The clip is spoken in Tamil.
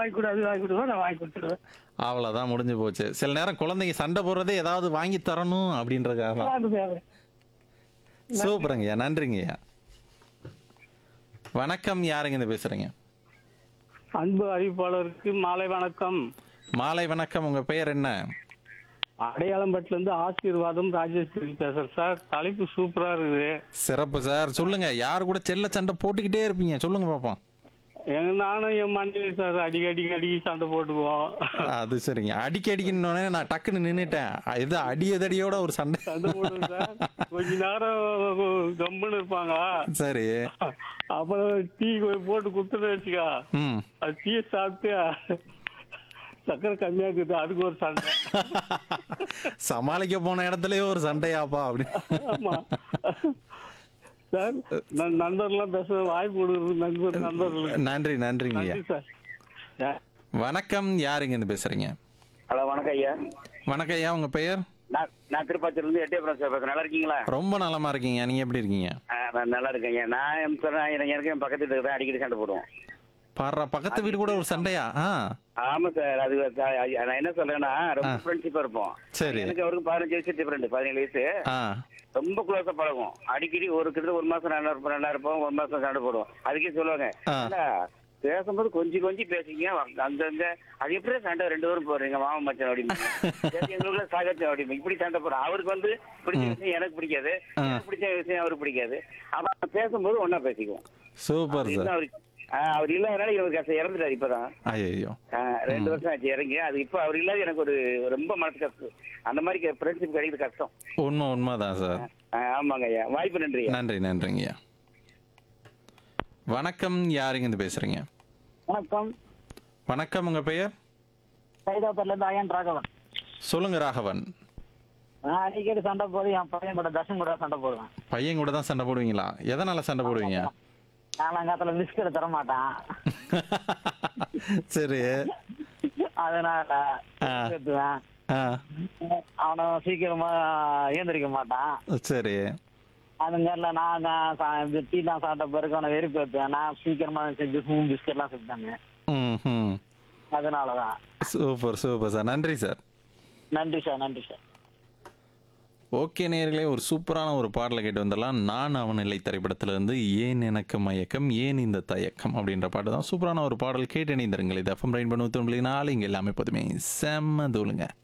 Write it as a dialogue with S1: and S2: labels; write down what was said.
S1: வாங்கி கொடு அது வாங்கி கொடுவா நான் வாங்கி கொடுத்துருவேன்
S2: அவ்வளோதான் முடிஞ்சு போச்சு சில நேரம் குழந்தைங்க சண்டை போடுறதே ஏதாவது வாங்கி தரணும் அப்படின்றதுக்காக தான்
S1: அது தேவை
S2: சூப்பருங்கய்யா நன்றிங்கய்யா வணக்கம் யாருங்க இந்த பேசுறீங்க
S1: அன்பு அறிவிப்பாளருக்கு மாலை வணக்கம்
S2: மாலை வணக்கம் உங்க பெயர் என்ன
S1: அடையாளம்பட்டுல இருந்து ஆசீர்வாதம் ராஜேஸ்வரி பேசுறேன் சார் தலைப்பு சூப்பரா இருக்குது
S2: சிறப்பு சார் சொல்லுங்க யார் கூட செல்ல சண்டை போட்டுக்கிட்டே இருப்பீங்க சொல்லுங்க பாப்போம்
S1: எங்க நானும் என் மனைவி சார் அடிக்க அடிக்க அடிக்க சண்டை போட்டுக்குவோம்
S2: அது சரிங்க அடிக்க அடிக்கணுன்னே நான் டக்குன்னு நின்னுட்டேன் இது அடியதடியோட ஒரு சண்டை
S1: சண்டை போடுவோம் சார் கொஞ்ச நேரம் கம்முன்னு இருப்பாங்க
S2: சரி
S1: அப்புறம் டீ போட்டு கொடுத்துட்டு வச்சுக்கா
S2: ம்
S1: அது டீ சாப்பிட்டு சக்கரை கம்மியா இருக்குது அதுக்கு ஒரு சண்டை
S2: சமாளிக்க போன இடத்துலயே ஒரு சண்டையாப்பா அப்படி
S1: ஆமா சார் நான் நண்பர்லாம் பேச வாய்ப்பு கொடுக்குறது நண்பர் நண்பர்கள்
S2: நன்றி நன்றிங்கய்யா
S1: நன்றி சார் ஆ.
S2: வணக்கம் யாருங்க இருந்து பேசுறீங்க
S3: ஹலோ வணக்கம் ஐயா
S2: வணக்கம் ஐயா உங்க பெயர்
S3: நான் நான் திருப்பாச்சூர்ல இருந்து எட்டயபுரம் சார் பேசுறேன் நல்லா இருக்கீங்களா
S2: ரொம்ப நலமா இருக்கீங்க நீங்க எப்படி இருக்கீங்க
S3: ஆ, நான் நல்லா இருக்கேன் ஐயா நான் எம் சார் நான் எனக்கு எனக்கு என் பக்கத்து வீட்டுக்கு தான் அடிக்கடி சண்டை போடுவோம்
S2: பாடுற பக்கத்து வீடு கூட ஒரு சண்டையா ஆ
S3: ஆமா சார் அது ச- நான் என்ன சொல்றேன்னா ரொம்ப
S2: ஆ.
S3: ஃப்ரெண்ட்ஷிப்பா இருப்போம்
S2: சரி
S3: எனக்கு அவருக்கு பதினஞ்சு வயசு டிஃபரெண்ட் பதினேழு வயசு
S2: ஆ
S3: ரொம்ப க்ளோஸா பழகும் அடிக்கடி ஒரு கிட்ட ஒரு மாசம் நல்லா இருப்போம் நல்லா இருப்போம் ஒரு மாசம் சண்டை போடுவோம் அதுக்கே சொல்லுவாங்க
S2: ஆ.
S3: "ஏண்டா, பேசும்போது கொஞ்சம் கொஞ்சம் பேசிங்க அங்கங்க அது எப்படி சண்டை ரெண்டு பேரும் போறீங்க மாமா மச்சான் அப்படின்னு எங்களுக்குள்ள சாகச்சம் அப்படின்னு இப்படி சண்டை போறோம் அவருக்கு வந்து பிடிச்ச விஷயம் எனக்கு பிடிக்காது
S2: ஆ.
S3: எனக்கு பிடிச்ச விஷயம் அவருக்கு பிடிக்காது அப்ப பேசும்போது ஒன்னா பேசிக்குவோம்
S2: சூப்பர்
S3: அது
S2: சார்
S3: இன்னும் அவருக்கு ஆ, அவர் இல்லாதனால இவருக்கு கஷ்டம் இறந்துட்டாரு இப்பதான்
S2: ஐயோ
S3: ஆ, ரெண்டு வருஷம் ஆச்சு இறங்கி அது இப்ப அவர் இல்லாத எனக்கு ஒரு ரொம்ப மனசு கஷ்டம் அந்த மாதிரி ஃப்ரெண்ட்ஷிப் கிடைக்கிறது கஷ்டம்
S2: உண்மை உண்மைதான் சார்
S3: ஆ, ஆமாங்க ஐயா வாய்ப்பு நன்றி ஐயா.
S2: நன்றி நன்றிங்கய்யா வணக்கம் யாருங்க இருந்து பேசுறீங்க
S1: வணக்கம்
S2: வணக்கம் உங்க பெயர்
S1: சைதாப்பேட்ல இருந்து அயன் ராகவன்
S2: சொல்லுங்க ராகவன்
S1: நான் அடிக்கடி சண்டை போது என் பையன் கூட தர்ஷன் கூட சண்டை போடுவேன்
S2: பையன் கூட தான் சண்டை போடுவீங்களா எதனால சண்டை போடுவீங்க
S1: காலங்காத்துல பிஸ்கட் தர மாட்டான்
S2: சரி
S1: அதனால
S2: ஆ.
S1: பேசுவேன்
S2: ஆ
S1: அவனை சீக்கிரமா ஏந்திரிக்க மாட்டான்
S2: சரி
S1: அதுங்கல்ல நான் நான் சா- டீ தான் சாப்பிட்ட பிறகு அவனை வெறுப்பேற்றுவேன் நான் சீக்கிரமா செஞ்சு ஹூம் பிஸ்கட்லாம் செஞ்சாங்க
S2: ம் ம்
S1: அதனாலதான்
S2: சூப்பர் சூப்பர் சார் நன்றி சார்
S1: நன்றி சார் நன்றி சார்
S2: ஓகே நேர்களே ஒரு சூப்பரான ஒரு பாடலை கேட்டு வந்துடலாம் நான் அவன் இல்லை திரைப்படத்திலிருந்து ஏன் எனக்கு மயக்கம் ஏன் இந்த தயக்கம் அப்படின்ற பாட்டு தான் சூப்பரான ஒரு பாடல் கேட்டு இணைந்திருங்கள் இது எஃப்எம் ரெயின் பண்ணி நாலு இங்கே எல்லாமே எப்போதுமே செம்ம தூளுங்க